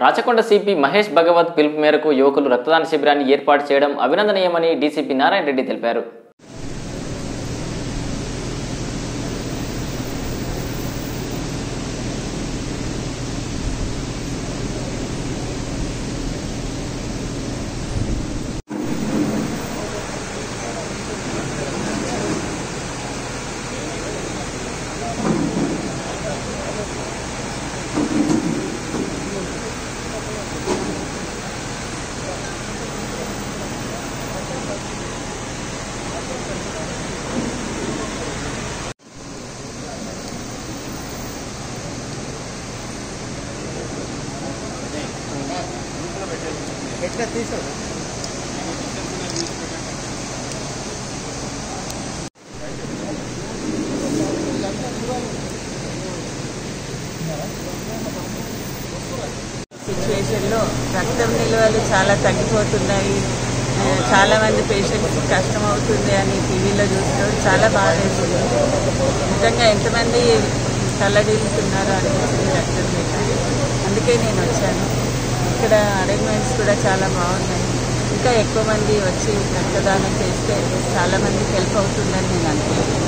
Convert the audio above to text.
Rachakonda CP Mahesh భగవత్ పిలుపు మేరకు యువకులు రక్తదాన శిబిరాన్ని ఏర్పాటు చేయడం అభినందనీయమని డీసీపీ నారాయణ రెడ్డి తెలిపారు ఎట్లా తీసావు సిచ్యువేషన్లో రక్తం నిల్వలు చాలా తగ్గిపోతున్నాయి ఆ, చాలా మంది పేషెంట్స్ కష్టం అవుతుంది అని టీవీలో చూసినప్పుడు చాలా బాధ వేసింది నిజంగా ఎంతమంది తల్లడిల్లుతున్నారో అనిపించింది రక్తం లేక అందుకే నేను వచ్చాను ఇక్కడ అరేంజ్మెంట్స్ కూడా చాలా బాగున్నాయి ఇంకా ఎక్కువ మంది వచ్చి రక్తదానం చేస్తే చాలా మందికి హెల్ప్ అవుతుందని నేను అనుకుంటున్నాను